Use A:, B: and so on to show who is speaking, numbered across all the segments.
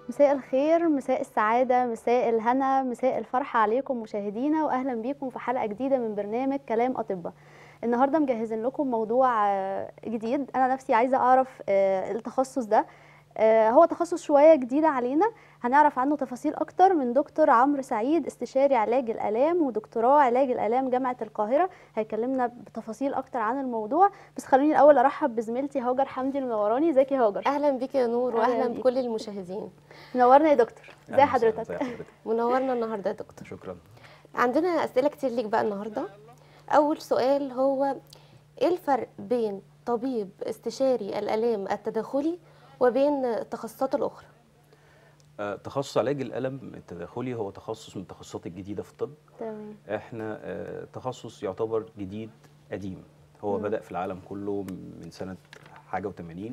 A: مساء الخير مساء السعادة مساء الهنا مساء الفرحة عليكم مشاهدينا وأهلا بيكم في حلقة جديدة من برنامج كلام أطباء النهاردة مجهزين لكم موضوع آه، جديد أنا نفسي عايزة أعرف آه، التخصص ده آه، هو تخصص شوية جديد علينا هنعرف عنه تفاصيل أكتر من دكتور عمرو سعيد استشاري علاج الآلام ودكتوراه علاج الآلام جامعة القاهرة هيكلمنا بتفاصيل أكتر عن الموضوع بس خلوني الأول أرحب بزميلتي هاجر حمدي المنوراني ازيك يا هاجر
B: اهلا بيك يا نور
A: أهلاً
B: واهلا
A: بيك.
B: بكل المشاهدين
A: منورنا يا دكتور ازي
C: أهلاً وسهلاً،
A: حضرتك
C: ازي حضرتك
B: منورنا النهارده يا دكتور
C: شكرا
B: عندنا اسئله كتير ليك بقى النهارده اول سؤال هو ايه الفرق بين طبيب استشاري الالام التداخلي وبين التخصصات الاخرى
C: آه، تخصص علاج الألم التداخلي هو تخصص من التخصصات الجديدة في الطب
A: تمام
C: احنا آه، تخصص يعتبر جديد قديم هو
A: مم.
C: بدأ في العالم كله من سنة حاجة و80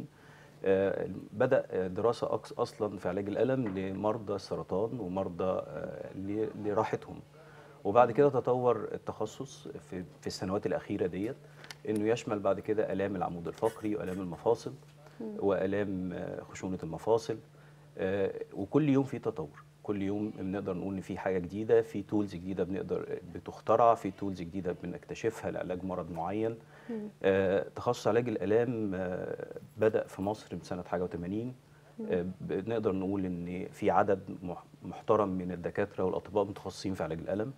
C: بدأ آه، دراسة أكس- أصلا في علاج الألم لمرضى السرطان ومرضى آه، ل- لراحتهم وبعد كده تطور التخصص في, في السنوات الأخيرة ديت إنه يشمل بعد كده آلام العمود الفقري وآلام المفاصل وآلام آه، خشونة المفاصل آه، وكل يوم في تطور كل يوم بنقدر نقول ان في حاجه جديده في تولز جديده بنقدر بتخترع في تولز جديده بنكتشفها لعلاج مرض معين آه، تخصص علاج الالام آه، بدا في مصر من سنه حاجه و80 بنقدر نقول ان في عدد مح- محترم من الدكاتره والاطباء متخصصين في علاج الالم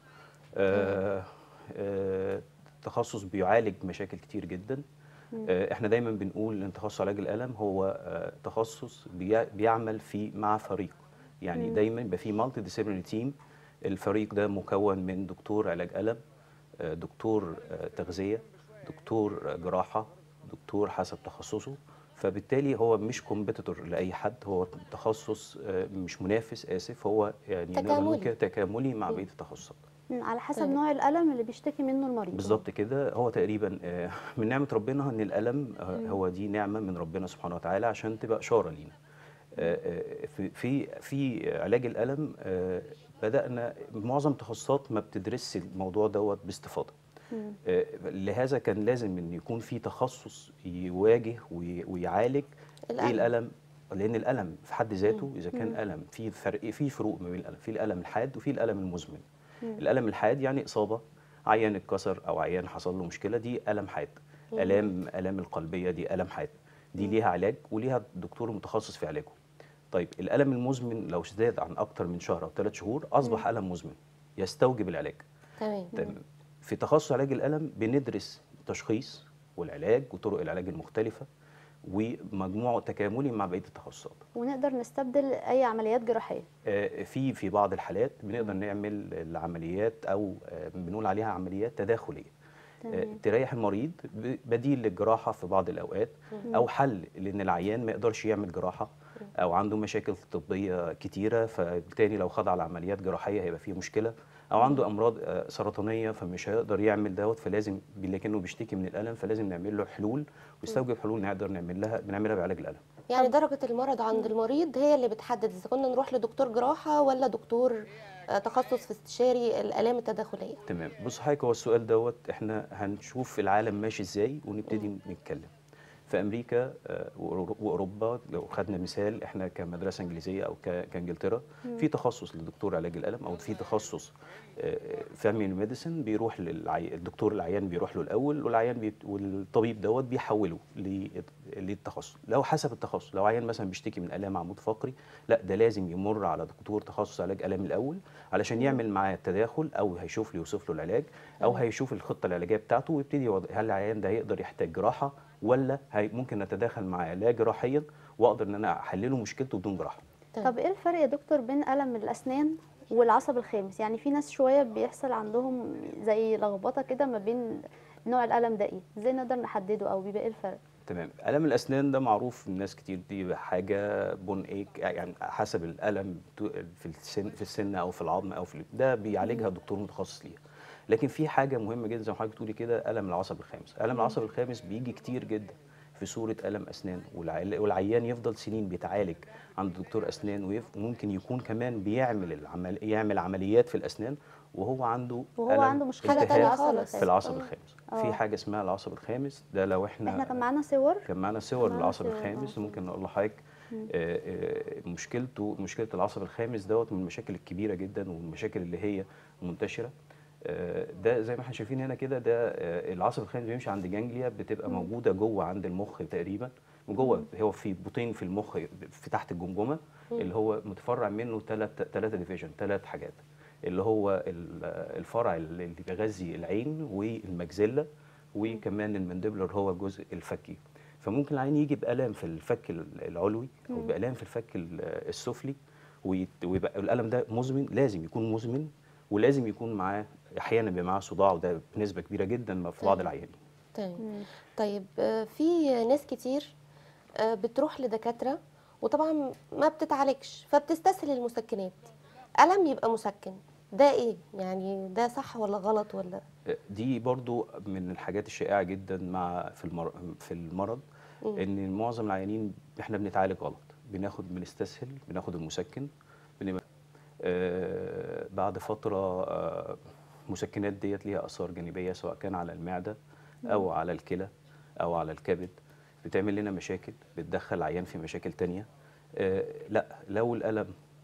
C: آه، آه، تخصص بيعالج مشاكل كتير جدا آه، احنا دايما بنقول ان تخصص علاج الالم هو آه، تخصص بيع- بيعمل في مع فريق يعني دايما يبقى في مالتي ديسيبلينري تيم الفريق ده مكون من دكتور علاج الم آه، دكتور آه، تغذيه دكتور آه، جراحه دكتور حسب تخصصه فبالتالي هو مش كومبيتيتور لاي حد هو تخصص آه، مش منافس اسف هو يعني نقدر نقول
B: تكاملي.
C: كده تكاملي مع بقيه التخصصات
A: مم، على حسب
B: تمام.
A: نوع الألم اللي بيشتكي منه المريض
C: بالظبط كده هو تقريبا آه، من نعمه ربنا ان الالم آه، هو دي نعمه من ربنا سبحانه وتعالى عشان تبقى اشاره لينا آه، آه، في في في علاج الالم آه، بدانا معظم التخصصات ما بتدرسش الموضوع دوت باستفاضه
A: مم.
C: آه، لهذا كان لازم ان يكون في تخصص يواجه وي- ويعالج ايه
B: الألم.
C: الالم لان الالم في حد ذاته اذا كان الم في فرق في فروق ما بين الالم في الالم الحاد وفي الالم المزمن الالم الحاد يعني اصابه عيان اتكسر او عيان حصل له مشكله دي الم حاد الام الام القلبيه دي الم حاد دي ليها علاج وليها دكتور متخصص في علاجه طيب الالم المزمن لو ازداد عن اكتر من شهر او ثلاث شهور اصبح الم مزمن يستوجب العلاج
B: تمام
C: تمام في تخصص علاج الالم بندرس التشخيص والعلاج وطرق العلاج المختلفه ومجموعه تكاملي مع بقيه التخصصات
A: ونقدر نستبدل أي عمليات جراحية
C: آه، في في بعض الحالات بنقدر نعمل العمليات او آه، بنقول عليها عمليات تداخليه آه،
A: تمام.
C: تريح المريض ب- بديل للجراحه في بعض الاوقات او حل لان العيان ما يقدرش يعمل جراحه او عنده مشاكل طبيه كتيره فبالتالي لو خضع لعمليات جراحيه هيبقى فيه مشكله او عنده امراض آه، سرطانيه فمش هيقدر يعمل دوت فلازم لكنه بيشتكي من الالم فلازم نعمل له حلول ويستوجب حلول نقدر نعمل لها بنعملها بعلاج الالم
B: يعني درجه المرض عند المريض هي اللي بتحدد اذا كنا نروح لدكتور جراحه ولا دكتور آه، تخصص في استشاري الالام التداخليه
C: تمام بص حضرتك هو السؤال دوت احنا هنشوف العالم ماشي ازاي ونبتدي نتكلم في امريكا آه، وأورو- واوروبا لو خدنا مثال احنا كمدرسه انجليزيه او ك- كانجلترا في تخصص لدكتور علاج الالم او في تخصص فاميلي ميديسن بيروح للعي... الدكتور العيان بيروح له الاول والعيان بي... والطبيب دوت بيحوله ل... للتخصص لو حسب التخصص لو عيان مثلا بيشتكي من الام عمود فقري لا ده لازم يمر على دكتور تخصص علاج الام الاول علشان يعمل معاه التداخل او هيشوف له يوصف له العلاج او هيشوف الخطه العلاجيه بتاعته ويبتدي يوض... هل العيان ده هيقدر يحتاج جراحه ولا هي... ممكن نتداخل معاه لا جراحيا واقدر ان انا احلله مشكلته بدون جراحه
B: تمام.
A: طب ايه الفرق يا دكتور بين ألم الأسنان والعصب الخامس يعني في ناس شوية بيحصل عندهم زي لخبطة كده ما بين نوع الألم ده ايه ازاي نقدر نحدده او بيبقى ايه الفرق
C: تمام الم الاسنان ده معروف الناس كتير دي حاجه بون ايك يعني حسب الالم تو- في السن في السن او في العظم او في ده بيعالجها دكتور متخصص ليها لكن في حاجه مهمه جدا زي ما حضرتك بتقولي كده الم العصب الخامس الم العصب الخامس بيجي كتير جدا في صوره الم اسنان والعي- والعيان يفضل سنين بيتعالج عند دكتور اسنان ويف- وممكن يكون كمان بيعمل العمل يعمل عمليات في الاسنان وهو عنده
A: وهو
C: ألم
A: عنده مشكلة
C: التهاب
A: تانية
B: خالص.
A: خالص
C: في العصب
B: آه.
C: الخامس
A: آه.
C: في حاجه اسمها العصب الخامس ده لو احنا
A: احنا كان معانا صور
C: كان معانا صور
A: معانا
C: للعصب
A: صور،
C: الخامس
A: آه.
C: ممكن نقول لحضرتك
A: مم.
C: آه، آه، مشكلته مشكله العصب الخامس دوت من المشاكل الكبيره جدا والمشاكل اللي هي منتشره آه، ده زي ما احنا شايفين هنا كده ده آه، العصب الخامس بيمشي عند جانجليا بتبقى
A: مم.
C: موجوده جوه عند المخ تقريبا وجوه هو في بوتين في المخ في تحت الجمجمه
B: مم.
C: اللي هو متفرع منه ثلاث ثلاثه ديفيجن ثلاث حاجات اللي هو ال- الفرع اللي بيغذي العين والمجزله وكمان المندبلر هو الجزء الفكي فممكن العين يجي بالام في الفك ال- العلوي او
A: مم.
C: بالام في الفك ال- السفلي ويت- ويبقى الالم ده مزمن لازم يكون مزمن ولازم يكون معاه احيانا بيبقى معاه صداع وده بنسبه كبيره جدا في بعض
B: تمام.
C: العيانين
B: تمام
A: مم.
B: طيب آه، في ناس كتير آه، بتروح لدكاترة وطبعا ما بتتعالجش فبتستسهل المسكنات ألم يبقى مسكن ده ايه يعني ده صح ولا غلط ولا
C: دي برضو من الحاجات الشائعه جدا مع في المر... في المرض
B: مم.
C: ان معظم العيانين احنا بنتعالج غلط بناخد بنستسهل بناخد المسكن بنبقى آه بعد فتره آه مسكنات ديت ليها اثار جانبيه سواء كان على المعده او على الكلى او على الكبد بتعمل لنا مشاكل بتدخل العيان في مشاكل تانية آه لا لو الالم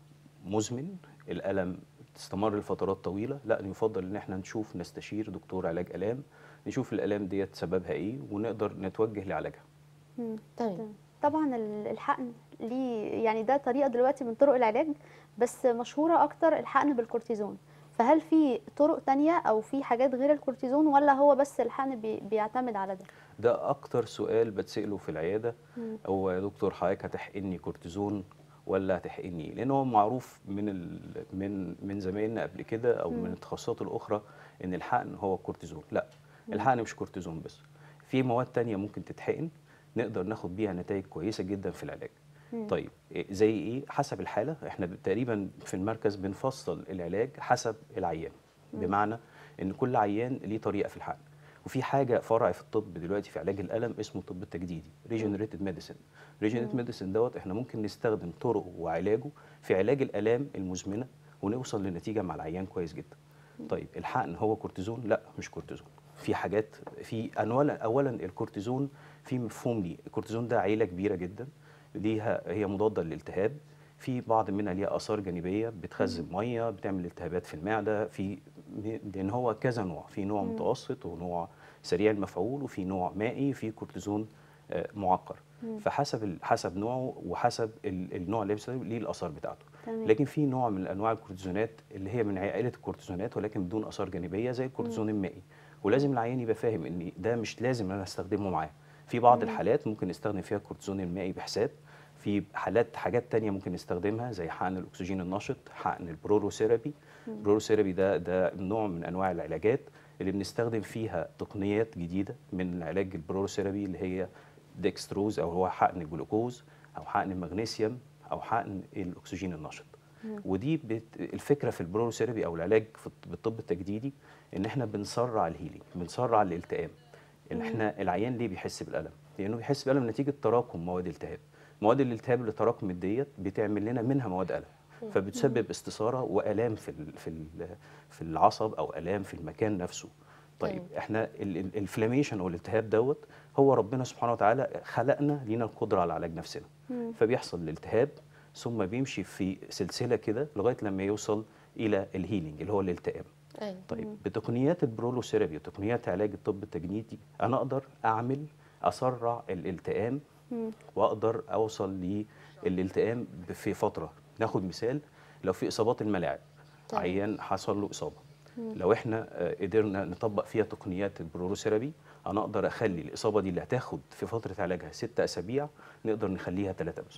C: مزمن الالم استمر لفترات طويله لا يفضل ان احنا نشوف نستشير دكتور علاج الام نشوف الالام ديت سببها ايه ونقدر نتوجه لعلاجها
A: مم.
B: تمام
A: طبعا ال- الحقن ليه يعني ده طريقه دلوقتي من طرق العلاج بس مشهوره اكتر الحقن بالكورتيزون فهل في طرق تانية او في حاجات غير الكورتيزون ولا هو بس الحقن بي بيعتمد على ده
C: ده اكتر سؤال بتساله في العياده
A: مم.
C: هو يا دكتور حضرتك هتحقني كورتيزون ولا هتحقني لان هو معروف من ال... من من زمايلنا قبل كده او
A: مم.
C: من التخصصات الاخرى ان الحقن هو كورتيزون لا
A: مم.
C: الحقن مش كورتيزون بس في مواد تانية ممكن تتحقن نقدر ناخد بيها نتائج كويسه جدا في العلاج
A: مم.
C: طيب إيه- زي ايه حسب الحاله احنا ب- تقريبا في المركز بنفصل العلاج حسب العيان
A: مم.
C: بمعنى ان كل عيان ليه طريقه في الحقن وفي حاجه فرع في الطب دلوقتي في علاج الالم اسمه الطب التجديدي ريجنريتد ميديسن ريجنريتد
A: مم.
C: ميديسن دوت احنا ممكن نستخدم طرقه وعلاجه في علاج الالام المزمنه ونوصل لنتيجه مع العيان كويس جدا طيب الحقن هو كورتيزون لا مش كورتيزون في حاجات في انواع اولا الكورتيزون في مفهوم ليه الكورتيزون ده عيله كبيره جدا ليها هي مضاده للالتهاب في بعض منها ليها اثار جانبيه بتخزن ميه بتعمل التهابات في المعده في لان هو كذا نوع في نوع
A: مم.
C: متوسط ونوع سريع المفعول وفي نوع مائي في كورتيزون آه، معقر
A: مم.
C: فحسب ال- حسب نوعه وحسب ال- النوع اللي بيستخدم ليه الاثار بتاعته
A: تمام
C: لكن في نوع من انواع الكورتيزونات اللي هي من عائله الكورتيزونات ولكن بدون اثار جانبيه زي الكورتيزون المائي ولازم العيان يبقى فاهم ان ده مش لازم انا استخدمه معاه في بعض
A: مم.
C: الحالات ممكن نستخدم فيها الكورتيزون المائي بحساب في حالات حاجات تانية ممكن نستخدمها زي حقن الاكسجين النشط حقن البروروثيرابي
A: مم.
C: البروروثيرابي ده ده نوع من انواع العلاجات اللي بنستخدم فيها تقنيات جديده من علاج البروروثيرابي اللي هي ديكستروز او هو حقن الجلوكوز او حقن المغنيسيوم او حقن الاكسجين النشط
A: مم.
C: ودي بت... الفكره في البروروثيرابي او العلاج في الط- بالطب التجديدي ان احنا بنسرع الهيلينج بنسرع الالتئام ان
A: مم.
C: احنا العيان ليه بيحس بالالم لانه بيحس بالالم نتيجه تراكم مواد التهاب مواد الالتهاب اللي تراكمت ديت بتعمل لنا منها مواد الم فبتسبب استثاره والام في ال... في ال... في العصب او الام في المكان نفسه طيب
B: تمام.
C: احنا الانفلاميشن او الالتهاب دوت هو ربنا سبحانه وتعالى خلقنا لينا القدره على علاج نفسنا
A: مم.
C: فبيحصل الالتهاب ثم بيمشي في سلسله كده لغايه لما يوصل الى الهيلينج اللي هو الالتئام
B: ايوه
C: طيب بتقنيات البرولوثيرابي وتقنيات علاج الطب التجنيدي انا اقدر اعمل اسرع الالتئام
A: مم.
C: واقدر اوصل للالتئام في فتره ناخد مثال لو في اصابات الملاعب
B: تمام.
C: عيان حصل له اصابه
A: مم.
C: لو احنا آه، قدرنا نطبق فيها تقنيات البرولوثيرابي انا اقدر اخلي الاصابه دي اللي هتاخد في فتره علاجها ست اسابيع نقدر نخليها ثلاثه بس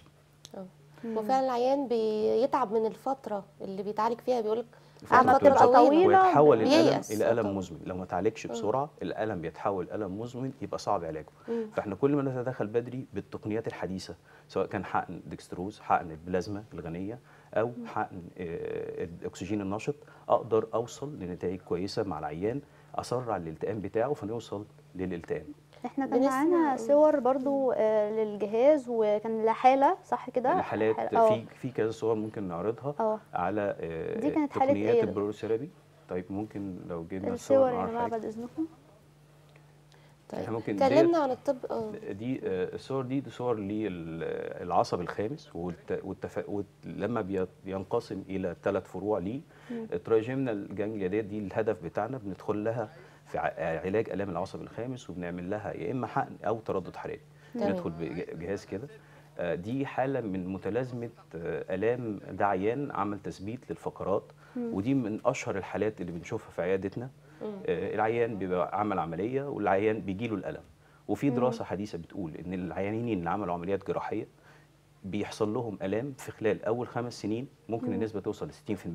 A: مم.
B: وفعلا العيان بيتعب من الفتره اللي بيتعالج فيها بيقول لك
A: أما
B: فترة
A: تبقى
B: طويلة.
A: طويلة
C: ويتحول الالم
B: بييأس
C: الى الم
B: طبعاً.
C: مزمن لو ما اتعالجش بسرعه الالم بيتحول الم مزمن يبقى صعب علاجه
B: مم.
C: فاحنا كل ما نتدخل بدري بالتقنيات الحديثه سواء كان حقن ديكستروز حقن البلازما الغنيه او حقن آه، الاكسجين النشط اقدر اوصل لنتائج كويسه مع العيان اسرع الالتئام بتاعه فنوصل للالتئام
A: احنا كان
B: بنسمع-
A: معانا صور برضو آه، للجهاز وكان لحالة صح كده؟
C: الحالات
A: حال- اه
C: في في كذا صور ممكن نعرضها
A: اه
C: على آه،
A: دي كانت حالة
C: تقنيات
A: ايه؟
C: البروثيرابي طيب ممكن لو جبنا
A: الصور يا
C: مع
A: جماعة
C: حضرتك.
A: بعد إذنكم
B: طيب
C: احنا ممكن
B: اتكلمنا عن الطب اه
C: دي آه، الصور دي دي صور للعصب الخامس والت... والتف... وت... لما بي- بينقسم الى ثلاث فروع ليه التراجيمنال جانجليا ديت دي الهدف بتاعنا بندخل لها في ع- علاج الام العصب الخامس وبنعمل لها يا اما حقن او تردد حراري
B: تمام.
C: ندخل بجهاز كده آه، دي حاله من متلازمه آه، الام ده عيان عمل تثبيت للفقرات ودي من اشهر الحالات اللي بنشوفها في عيادتنا آه، العيان بيبقى عمل عمليه والعيان بيجي له الالم وفي دراسه حديثه بتقول ان العيانين اللي عملوا عمليات جراحيه بيحصل لهم الام في خلال اول خمس سنين ممكن النسبه توصل ل 60%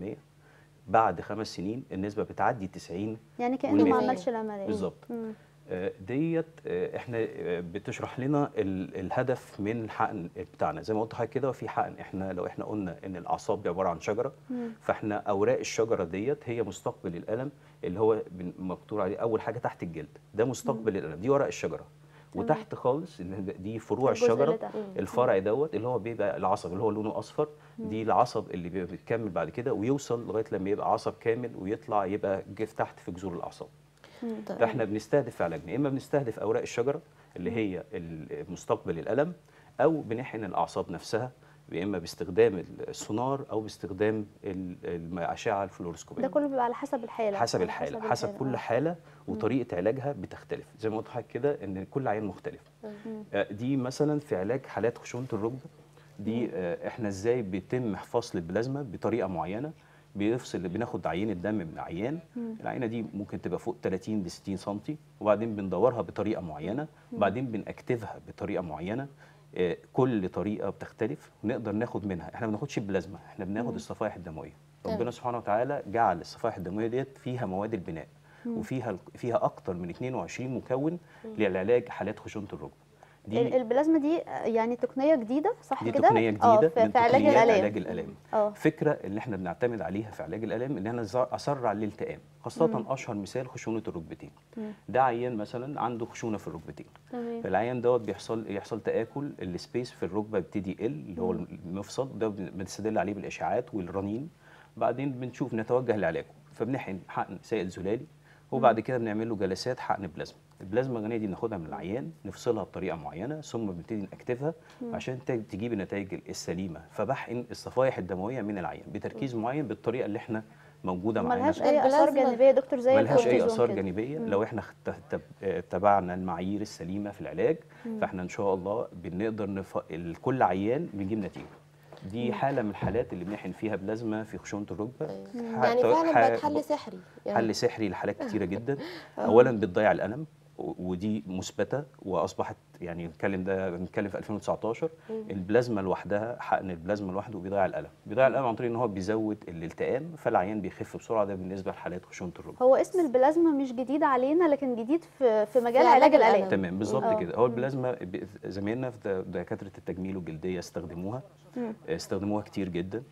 C: بعد خمس سنين النسبه بتعدي 90
A: يعني كانه ما
C: والمية.
A: عملش العمليه
C: بالظبط
A: مم.
C: آه، ديت آه، احنا آه، بتشرح لنا ال- الهدف من الحقن بتاعنا زي ما قلت لحضرتك كده في حقن احنا لو احنا قلنا ان الاعصاب دي عباره عن شجره فاحنا اوراق الشجره ديت هي مستقبل الالم اللي هو بن- مكتوب عليه اول حاجه تحت الجلد ده مستقبل الالم دي ورق الشجره وتحت خالص إن ده- دي فروع
A: الجزء اللي
C: الشجره
A: تحت.
C: الفرع دوت اللي هو بيبقى العصب اللي هو لونه اصفر دي العصب اللي بيبقى بيتكمل بعد كده ويوصل لغايه لما يبقى عصب كامل ويطلع يبقى جف تحت في جذور الاعصاب
B: طيب.
C: فاحنا بنستهدف في علاجنا يا اما بنستهدف اوراق الشجره اللي هي ال- مستقبل الالم او بنحقن الاعصاب نفسها يا اما باستخدام السونار او باستخدام ال- الاشعه الفلوروسكوبيه
A: ده كله بيبقى على حسب الحاله
C: حسب
A: على
C: الحاله حسب
A: الحالة.
C: كل
A: آه.
C: حاله وطريقه علاجها بتختلف زي ما قلت لحضرتك كده ان كل عيان مختلف آه، دي مثلا في علاج حالات خشونه الركبه دي آه، احنا ازاي بيتم فصل البلازما بطريقه معينه بيفصل بناخد عينه دم من عيان العينه دي ممكن تبقى فوق 30 ل 60 سم وبعدين بندورها بطريقه معينه وبعدين بنكتفها بطريقه معينه آه، كل طريقه بتختلف نقدر ناخد منها احنا ما بناخدش البلازما احنا بناخد الصفائح الدمويه
B: تمام.
C: ربنا سبحانه وتعالى جعل الصفائح الدمويه ديت فيها مواد البناء وفيها فيها اكتر من 22 مكون للعلاج حالات خشونه الركبه
A: ال-
C: دي
A: البلازما دي آه، يعني تقنيه جديده صح
C: دي
A: كده
C: تقنيه
A: اه
C: جديده
A: في,
C: من
A: في علاج
C: تقنيات
A: الالام
C: علاج الالام
A: اه
C: فكره اللي احنا بنعتمد عليها في علاج الالام ان انا ز- اسرع الالتئام خاصه اشهر مثال خشونه الركبتين ده عيان مثلا عنده خشونه في الركبتين
A: تمام
C: فالعيان دوت بيحصل يحصل تاكل السبيس في الركبه بيبتدي يقل اللي هو المفصل ده بن- بنستدل عليه بالاشعاعات والرنين بعدين بنشوف نتوجه لعلاجه فبنحقن حقن سائل زلالي وبعد كده بنعمل له جلسات حقن بلازما البلازما الغنيه دي بناخدها من العيان نفصلها بطريقه معينه ثم بنبتدي نكتفها عشان ت- تجيب النتائج السليمه فبحقن الصفائح الدمويه من العيان بتركيز معين بالطريقه اللي احنا موجوده معانا
A: ملهاش
C: في
A: اي اثار
B: البلازما
A: جانبيه يا دكتور زي
C: ملهاش اي
A: الكورتيزون
C: اثار
A: كده.
C: جانبيه لو احنا خت- تب- اتبعنا المعايير السليمه في العلاج فاحنا ان شاء الله بنقدر نف... ال- كل عيان بنجيب نتيجه دي حاله من الحالات اللي بنحقن فيها بلازما في خشونه الركبه ح-
B: يعني فعلا
C: ح-
B: بقت حل سحري يعني
C: حل سحري لحالات كتيره جدا اولا بتضيع الالم و- ودي مثبته واصبحت يعني نتكلم ده بنتكلم في 2019 البلازما لوحدها حقن البلازما لوحده بيضيع الالم بيضيع الالم عن طريق ان هو بيزود الالتئام فالعيان بيخف بسرعه ده بالنسبه لحالات خشونه الركبه
A: هو اسم البلازما مش جديد علينا لكن جديد في في مجال
B: في
A: علاج
B: علاج
A: الالام
B: الألم.
C: تمام بالظبط
A: آه.
C: كده هو البلازما ب- زمايلنا في د- دكاتره التجميل والجلديه استخدموها استخدموها كتير جدا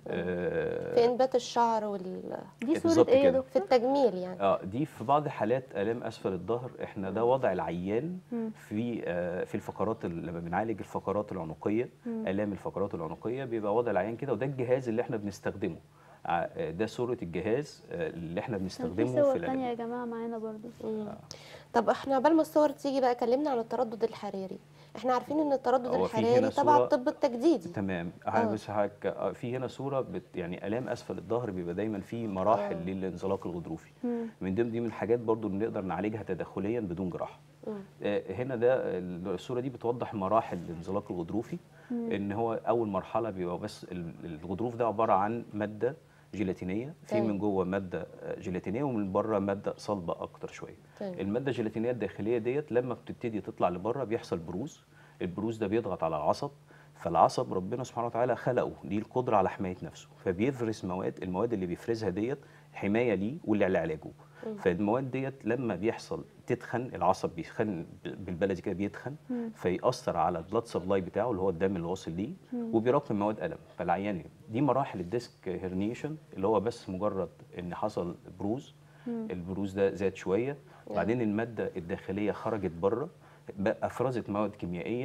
C: آه،
B: في انبات الشعر وال
A: دي
C: بالظبط
A: صوره ايه يا
C: كده.
B: في
A: دكتور
B: التجميل يعني
C: اه دي في بعض حالات الام اسفل الظهر احنا ده وضع العيان في آه في الفقرات ال- لما بنعالج الفقرات العنقيه الام الفقرات العنقيه بيبقى وضع العيان كده وده الجهاز اللي احنا بنستخدمه ع- آه، ده صوره الجهاز آه، اللي احنا
A: كان في
C: بنستخدمه
A: صور
C: في
A: تانية
C: العلاج
A: يا جماعه معانا برضو
B: مم. طب احنا قبل ما الصور تيجي بقى كلمنا عن التردد الحراري احنا عارفين ان التردد
C: هو في
B: الحراري
C: هنا
B: تبع
C: صورة-
B: الطب التجديدي
C: تمام
B: آه.
C: آه. بس حضرتك آه، في هنا صوره بت يعني الام اسفل الظهر بيبقى دايما في مراحل
B: آه.
C: للانزلاق الغضروفي
A: مم.
C: من ضمن دي من الحاجات برضو اللي نقدر نعالجها تداخليا بدون جراحه
B: مم.
C: آه، هنا ده الصوره دي بتوضح مراحل الانزلاق الغضروفي ان هو اول مرحله بيبقى بس ال- الغضروف ده عباره عن ماده جيلاتينيه في
B: طيب.
C: من جوه ماده آه، جيلاتينيه ومن بره ماده صلبه اكتر شويه
B: طيب.
C: الماده الجيلاتينيه الداخليه ديت لما بتبتدي تطلع لبره بيحصل بروز البروز ده بيضغط على العصب فالعصب ربنا سبحانه وتعالى خلقه ليه القدره على حمايه نفسه فبيفرز مواد المواد اللي بيفرزها ديت حمايه ليه واللي لعلاجه فالمواد ديت لما بيحصل تتخن العصب بيتخن بالبلدي كده بيتخن فيأثر على البلاد سبلاي بتاعه اللي هو الدم اللي واصل ليه وبيراكم مواد ألم فالعيان دي مراحل الديسك هيرنيشن اللي هو بس مجرد ان حصل بروز البروز ده زاد شويه بعدين الماده الداخليه خرجت بره بقى افرزت مواد كيميائيه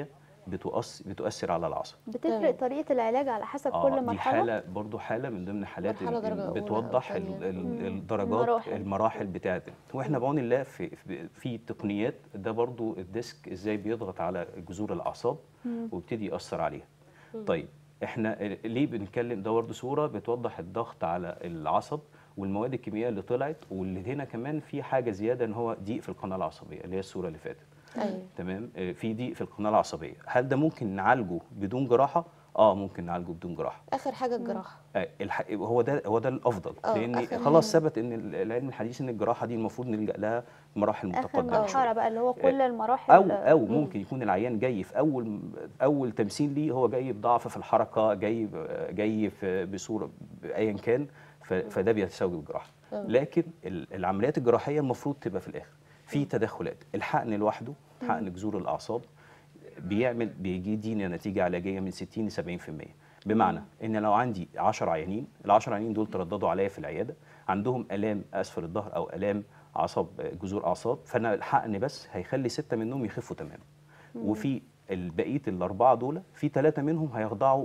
C: بتؤثر بتؤثر على العصب
A: بتفرق
B: تمام.
A: طريقه العلاج على حسب
C: اه
A: كل
C: دي
A: مرحله
C: حاله برضو حاله من ضمن حالات
B: مرحلة
C: ال-
B: درجة
C: ال-
B: أولى أو
C: بتوضح ال-
B: تانية.
C: ال-
A: مم.
C: الدرجات
A: المراحل.
C: المراحل بتاعت واحنا بعون الله في في- في تقنيات ده برضو الديسك ازاي بيضغط على جذور الاعصاب
A: مم.
C: ويبتدي ياثر عليها طيب احنا ليه بنتكلم ده برضه صوره بتوضح الضغط على العصب والمواد الكيميائيه اللي طلعت واللي هنا كمان في حاجه زياده ان هو ضيق في القناه العصبيه اللي هي الصوره اللي فاتت
B: ايوه
C: تمام آه، في ضيق في القناه العصبيه هل ده ممكن نعالجه بدون جراحه اه ممكن نعالجه بدون جراحه
B: اخر حاجه الجراحه
C: آه، الح... هو ده هو ده الافضل
B: آه،
C: لان
B: آخر-
C: خلاص ثبت ان العلم الحديث ان الجراحه دي المفروض نلجا لها مراحل
A: اخر
C: متقدمه
B: شوية.
A: مرحله بقى اللي هو كل المراحل
C: او او ممكن يكون العيان جاي في اول اول تمثيل ليه هو جاي بضعف في الحركه جاي ب- جاي في بصوره ايا كان ف- فده بيستوجب جراحه
B: آه.
C: لكن ال- العمليات الجراحيه المفروض تبقى في الاخر في تدخلات الحقن لوحده حقن جذور الاعصاب بيعمل بيدينا نتيجه علاجيه من 60 ل 70% بمعنى ان لو عندي 10 عيانين ال 10 عيانين دول ترددوا عليا في العياده عندهم الام اسفل الظهر او الام عصب جذور اعصاب فانا الحقن بس هيخلي سته منهم يخفوا تماما وفي بقيه الاربعه دول في ثلاثه منهم هيخضعوا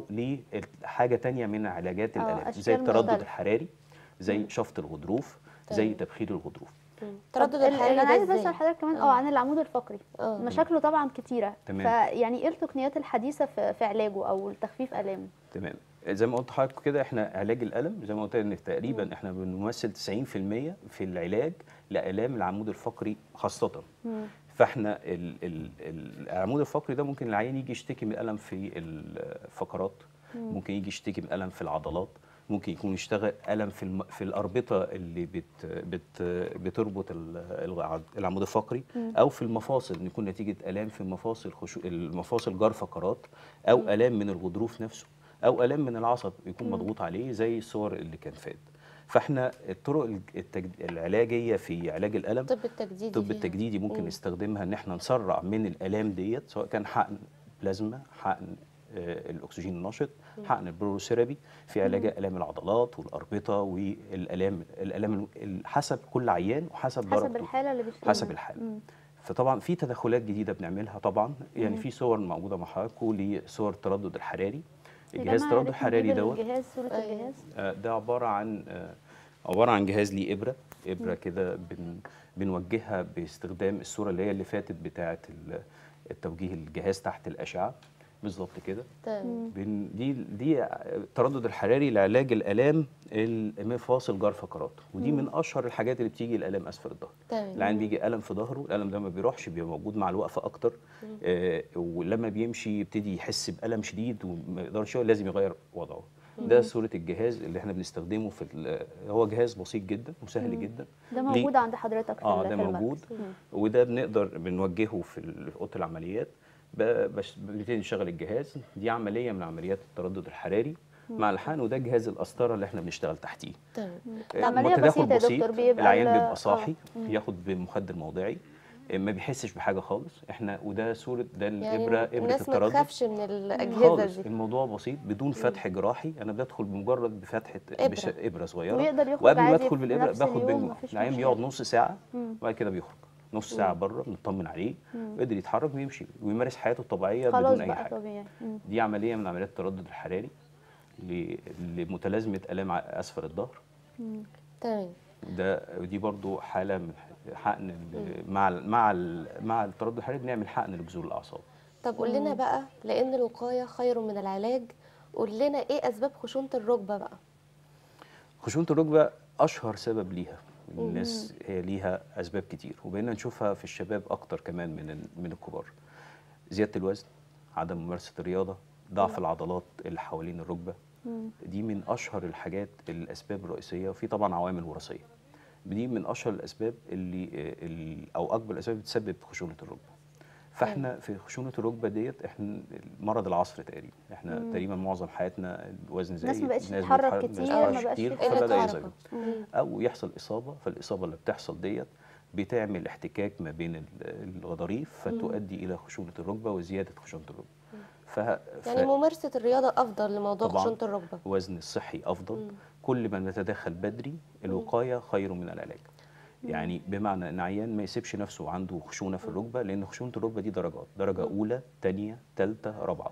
C: لحاجه تانية من علاجات
A: آه،
C: الالام
A: أشكال
C: زي التردد
A: مختلفة.
C: الحراري زي شفط الغضروف زي
B: تمام.
C: تبخير الغضروف
B: مم.
A: طب
B: تردد
A: ال-
B: الحراري
A: انا
B: ده
A: عايزه
B: ازاي
A: اسال حضرتك كمان اه
B: آه.
A: عن العمود الفقري
B: اه
A: مشاكله طبعا كتيره
C: تمام.
A: فيعني ايه التقنيات الحديثه في, في علاجه او التخفيف الامه
C: تمام زي ما قلت لحضرتك كده احنا علاج الالم زي ما قلت ان تقريبا احنا بنمثل 90% في العلاج لالام العمود الفقري خاصه
A: مم.
C: فاحنا ال ال ال العمود الفقري ده ممكن العيان يجي يشتكي من الم في الفقرات ممكن يجي يشتكي من الم في العضلات ممكن يكون يشتغل الم في الم في الاربطه اللي بت بت بتربط ال- الع- العمود الفقري او في المفاصل إن يكون نتيجه الام في المفاصل خشو المفاصل جار فقرات او الام من الغضروف نفسه او الام من العصب يكون مضغوط عليه زي الصور اللي كان فات فاحنا الطرق التجد... العلاجيه في علاج الالم
B: الطب التجديدي
C: الطب
B: فيها.
C: التجديدي ممكن
B: مم.
C: نستخدمها ان احنا نسرع من الالام ديت سواء كان حقن بلازما حقن آه، الاكسجين النشط حقن البروثيرابي في علاج الام العضلات والاربطه والالام الالام ال- حسب كل عيان وحسب
A: حسب
C: درجته
A: الحاله اللي بيشتكي
C: حسب
A: منها.
C: الحاله
A: مم.
C: فطبعا في تدخلات جديده بنعملها طبعا يعني في صور موجوده مع حضراتكم لصور التردد الحراري
A: يا
C: الجهاز
A: جماعة
C: التردد
A: يا ريت
C: الحراري
A: نجيب
C: دوت
A: الجهاز صوره
B: أيوة.
A: الجهاز
C: آه، ده عباره عن آه، عباره عن جهاز ليه ابره ابره كده بن بنوجهها باستخدام الصوره اللي هي اللي فاتت بتاعه ال- التوجيه الجهاز تحت الاشعه بالظبط كده
B: تمام
C: بن دي دي التردد الحراري لعلاج الالام المفاصل جار فقرات ودي من اشهر الحاجات اللي بتيجي الالام اسفل الظهر
B: تمام
C: العين بيجي الم في ظهره الالم ده ما بيروحش بيبقى موجود مع الوقفه اكتر آه ولما بيمشي يبتدي يحس بالم شديد وما يقدرش يقعد، لازم يغير وضعه ده صوره الجهاز اللي احنا بنستخدمه في ال- هو جهاز بسيط جدا وسهل جدا
A: ده
C: ليه؟
A: موجود عند حضرتك في
C: اه
A: ال-
C: ده
A: في المركز.
C: موجود
A: مم.
C: وده بنقدر بنوجهه في ال- في اوضه العمليات ب- بش- بنبتدي نشغل الجهاز دي عمليه من عمليات التردد الحراري مع الحقن وده جهاز القسطره اللي احنا بنشتغل تحتيه
B: تمام
A: العملية
C: تداخل
A: بسيطة يا دكتور، بيبقى
C: العيان
A: ال-
C: بيبقى
A: آه.
C: صاحي بياخد بمخدر موضعي ما بيحسش بحاجه خالص احنا وده صوره ده
B: يعني
C: الابره ابره
B: الناس ما
C: التردد
B: تخافش من الاجهزه
C: خالص
B: دي
C: الموضوع بسيط بدون فتح جراحي انا بدخل بمجرد بفتحه
B: إبرة.
C: بش- ابره صغيره
A: ويقدر يخرج
C: وقبل ما
A: عادي
C: ادخل
A: في
C: بالابره
A: نفس
C: باخد
A: اليوم،
C: بنج
A: مفيش
C: العيان
A: مشكلة.
C: بيقعد نص ساعه
A: مم.
C: وبعد كده بيخرج نص ساعه بره بنطمن عليه ويقدر يتحرك ويمشي ويمارس حياته الطبيعيه
A: خلاص
C: بدون اي
A: بقى
C: حاجه
A: طبيعي مم.
C: دي عمليه من عمليات التردد الحراري ل- لمتلازمه الام ع- اسفل الظهر
A: مم.
B: تمام
C: ده ودي برضو حاله من حقن ال- مع ال مع ال مع التردد الحراري بنعمل حقن لجذور الاعصاب
B: طب قول لنا بقى لان الوقايه خير من العلاج قول لنا ايه اسباب خشونه الركبه بقى
C: خشونه الركبه اشهر سبب ليها الناس هي ليها اسباب كتير وبقينا نشوفها في الشباب اكتر كمان من ال- من الكبار زياده الوزن عدم ممارسه الرياضه ضعف العضلات اللي حوالين الركبه
A: مم.
C: دي من اشهر الحاجات الاسباب الرئيسيه وفي طبعا عوامل وراثيه دي من اشهر الاسباب اللي ال- او اكبر الاسباب اللي بتسبب خشونه الركبه فاحنا في خشونه الركبه ديت احنا مرض العصر تقريبا احنا تقريبا معظم حياتنا الوزن زايد
A: الناس ما بقتش
C: الناس
A: تتحرك
C: بتتحرك-
A: كتير،
C: الناس
A: ما
C: بتتحركش
A: بقاش
C: كتير
A: في
C: فبدا
B: حركة.
C: يزيد
B: مم.
C: او يحصل اصابه فالاصابه اللي بتحصل ديت بتعمل احتكاك ما بين ال- الغضاريف فتؤدي الى خشونه الركبه وزياده خشونه الركبه ف...
B: يعني ممارسه الرياضه افضل لموضوع
C: طبعاً.
B: خشونه الركبه
C: وزن الصحي افضل
B: مم.
C: كل ما نتدخل بدري الوقايه خير من العلاج يعني بمعنى ان عيان ما يسيبش نفسه عنده خشونه في الركبه لان خشونه الركبه دي درجات درجه اولى ثانيه ثالثه رابعه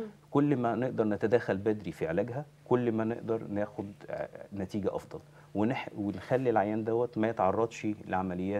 C: كل ما نقدر نتداخل بدري في علاجها كل ما نقدر ناخد آه، نتيجه افضل ونح ونخلي العيان دوت ما يتعرضش لعمليات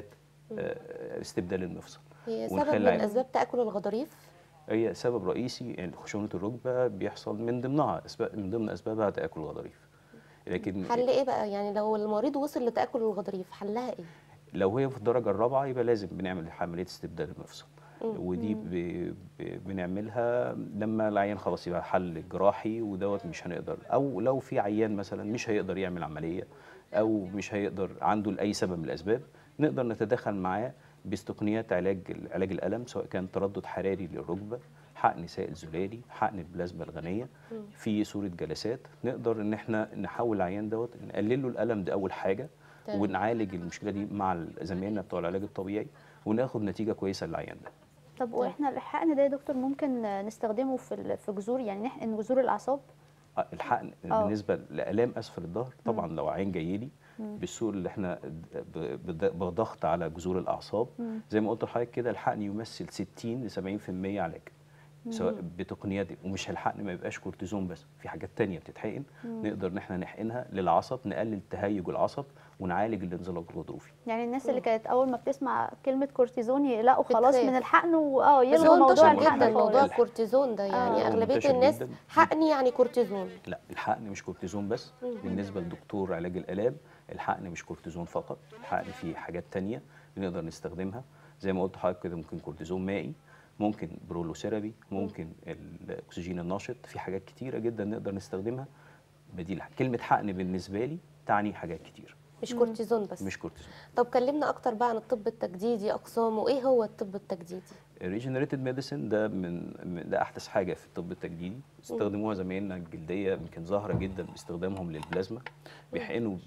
C: آه، استبدال المفصل
B: هي سبب
C: ونخلي
B: من
C: العين-
B: اسباب تاكل الغضاريف
C: هي سبب رئيسي يعني خشونه الركبه بيحصل من ضمنها اسباب من ضمن اسبابها تاكل الغضاريف لكن
B: حل ايه بقى يعني لو المريض وصل لتاكل الغضاريف حلها ايه
C: لو هي في الدرجه الرابعه يبقى لازم بنعمل عمليه استبدال المفصل
B: مم.
C: ودي ب... ب... بنعملها لما العيان خلاص يبقى حل جراحي ودوت مش هنقدر او لو في عيان مثلا مش هيقدر يعمل عمليه او مش هيقدر عنده لاي سبب من الاسباب نقدر نتدخل معاه باستقنيات علاج علاج الالم سواء كان تردد حراري للركبه حقن سائل زلالي حقن البلازما الغنيه في صوره جلسات نقدر ان احنا نحول العيان دوت نقلل له الالم ده اول حاجه
B: تمام.
C: ونعالج المشكله دي مع زمايلنا بتوع العلاج الطبيعي وناخد نتيجه كويسه للعيان ده
A: طب واحنا الحقن ده يا دكتور ممكن نستخدمه في ال- في جذور يعني نحقن جذور الاعصاب
C: آه، الحقن
A: آه.
C: بالنسبه لالام اسفل الظهر طبعا لو عين جاي لي بالسوق اللي احنا ب- بض- بضغط على جذور الاعصاب
A: مم.
C: زي ما قلت لحضرتك كده الحقن يمثل 60 ل 70% علاج سواء بتقنيات ومش الحقن ما يبقاش كورتيزون بس في حاجات تانية بتتحقن نقدر ان احنا نحقنها للعصب نقلل تهيج العصب ونعالج الانزلاق الغضروفي
A: يعني الناس اللي كانت اول ما بتسمع كلمه كورتيزون يقلقوا خلاص
B: بتخاف.
A: من الحقن واه
B: بس
A: يلغوا
B: هو
A: موضوع
B: انتشر
A: الحقن
B: جدا موضوع
A: خالص
B: الكورتيزون ده يعني
A: آه.
B: اغلبيه
C: منتشر
B: الناس
C: جداً.
B: حقن يعني كورتيزون
C: لا الحقن مش كورتيزون بس بالنسبه لدكتور علاج الالام الحقن مش كورتيزون فقط الحقن فيه حاجات تانية بنقدر نستخدمها زي ما قلت لحضرتك كده ممكن كورتيزون مائي ممكن برولوسيرابي ممكن الاكسجين النشط في حاجات كتيره جدا نقدر نستخدمها بديل كلمه حقن بالنسبه لي تعني حاجات كتير
B: مش كورتيزون بس
C: مش كورتيزون
B: طب كلمنا اكتر بقى عن الطب التجديدي اقسامه ايه هو الطب التجديدي
C: الريجنريتد ميديسن ده من من- ده احدث حاجه في الطب التجديدي استخدموها زمايلنا الجلديه يمكن ظاهره جدا باستخدامهم للبلازما بيحقنوا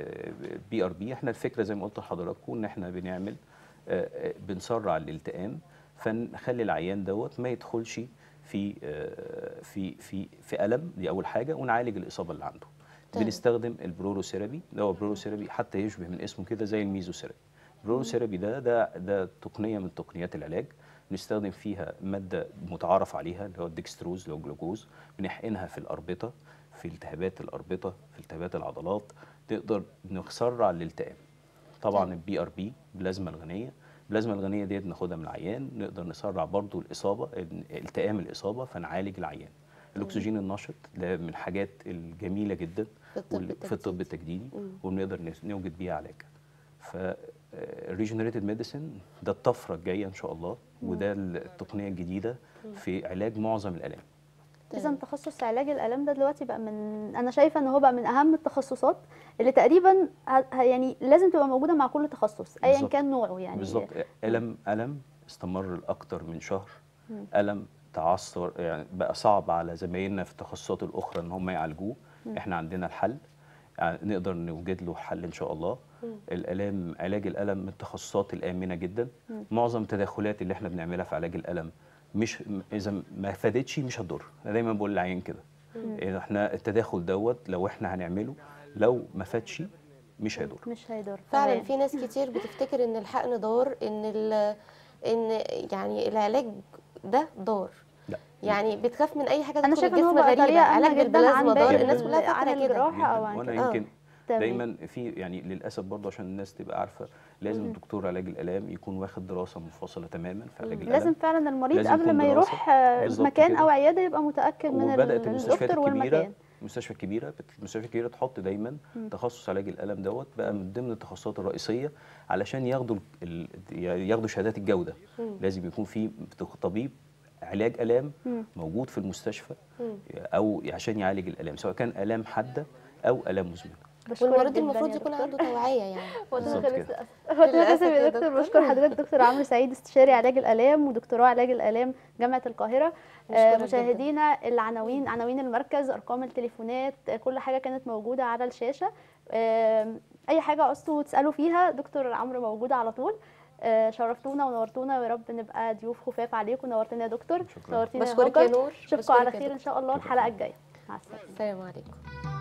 C: بي ار بي احنا الفكره زي ما قلت لحضراتكم ان احنا بنعمل آه، آه، بنسرع الالتئام فنخلي العيان دوت ما يدخلش في آه، في في في الم دي اول حاجه ونعالج الاصابه اللي عنده
B: تمام.
C: بنستخدم البروروثيرابي ده هو البروروثيرابي حتى يشبه من اسمه كده زي الميزوثيرابي البروروثيرابي ده ده ده تقنيه من تقنيات العلاج بنستخدم فيها ماده متعارف عليها اللي هو الديكستروز اللي هو جلوكوز بنحقنها في الاربطه في التهابات الاربطه في التهابات العضلات تقدر نسرع الالتئام طبعا البي ار بي بلازما الغنيه البلازما الغنيه ديت بناخدها من العيان نقدر نسرع برضو الاصابه التئام الاصابه فنعالج العيان الاكسجين النشط ده من الحاجات الجميله جدا
B: في الطب
C: وال- في الطب التجديدي وبنقدر نس- نوجد بيها علاج ف الريجنريتد ميديسن ده الطفره الجايه ان شاء الله وده التقنيه الجديده في علاج معظم الالام
A: اذا تخصص علاج الالام ده دلوقتي بقى من انا شايفه ان هو بقى من اهم التخصصات اللي تقريبا ه- ه- يعني لازم تبقى موجوده مع كل تخصص ايا
C: بالظبط.
A: كان نوعه يعني
C: بالظبط الم الم استمر لاكثر من شهر الم تعثر يعني بقى صعب على زمايلنا في التخصصات الاخرى ان هم يعالجوه احنا عندنا الحل يعني نقدر نوجد له حل ان شاء الله الالام علاج الالم من التخصصات الامنه جدا معظم التدخلات اللي احنا بنعملها في علاج الالم مش م- اذا ما فادتش مش هتضر انا دايما بقول للعيان كده إيه احنا التدخل دوت لو احنا هنعمله لو ما فادش مش هيضر
A: مش هيضر
B: فعلا
A: تمام.
B: في ناس كتير بتفتكر ان الحقن ضار ان ال- ان يعني العلاج ده ضار
C: لا
B: يعني بتخاف من اي حاجه
A: انا
B: تدخل
A: شايفه ان هو
B: الجسم
A: بقى
B: غريبه
A: طريقه
B: علاج
A: امنه جدا عن
B: بالبلازما ضار
A: باقي
B: الناس
A: ال-
B: كلها
A: عن
B: فاكره كده
A: الجراحه او
C: جداً.
A: عن
C: وانا
A: كده
B: آه.
C: يمكن
A: تمام.
C: دايما في يعني للاسف برضه عشان الناس تبقى عارفه لازم دكتور علاج الالام يكون واخد دراسه منفصله تماما في علاج الالم
A: لازم فعلا المريض
C: لازم
A: قبل
C: يكون
A: ما
C: دراسة.
A: يروح آه،
C: بالظبط
A: مكان
C: كده.
A: او عياده يبقى متاكد من ال-
C: وبدات المستشفيات
A: الدكتور
C: الكبيره
A: والمكان
C: المستشفى الكبيره بت- المستشفيات الكبيره تحط دايما تخصص علاج الالم دوت بقى من ضمن التخصصات الرئيسيه علشان ياخدوا ال- ال- ياخدوا شهادات الجوده لازم يكون في طبيب علاج الام موجود في المستشفى او عشان يعالج الالام سواء كان الام حاده او الام مزمنه
A: بشكرك
B: والمريض
A: جداً
B: المفروض
A: يا
B: يكون
A: دكتور.
B: عنده توعيه يعني
A: وقتنا
C: بالظبط
A: خلص
C: كده.
A: للاسف وقتنا
B: للأسف
A: خلص يا
B: يا
A: دكتور
B: دكتور.
A: بشكر حضرتك دكتور عمرو سعيد استشاري علاج الالام ودكتوراه علاج الالام جامعه القاهره آه،
B: بشكرك
A: مشاهدينا العناوين عناوين المركز ارقام التليفونات آه، كل حاجه كانت موجوده على الشاشه آم، اي حاجه عوزتوا تسالوا فيها دكتور عمرو موجود على طول آه، شرفتونا ونورتونا ويا رب نبقى ضيوف خفاف عليكم نورتنا يا دكتور
C: شكراً.
A: نورتينا يا
B: بشكرك يا
A: هاجر
B: نور
A: اشوفكم
B: بشكرك
A: على
B: يا
A: خير ان
B: دكتور.
A: شاء الله
C: شكراً.
A: الحلقه الجايه مع السلامه
B: السلام عليكم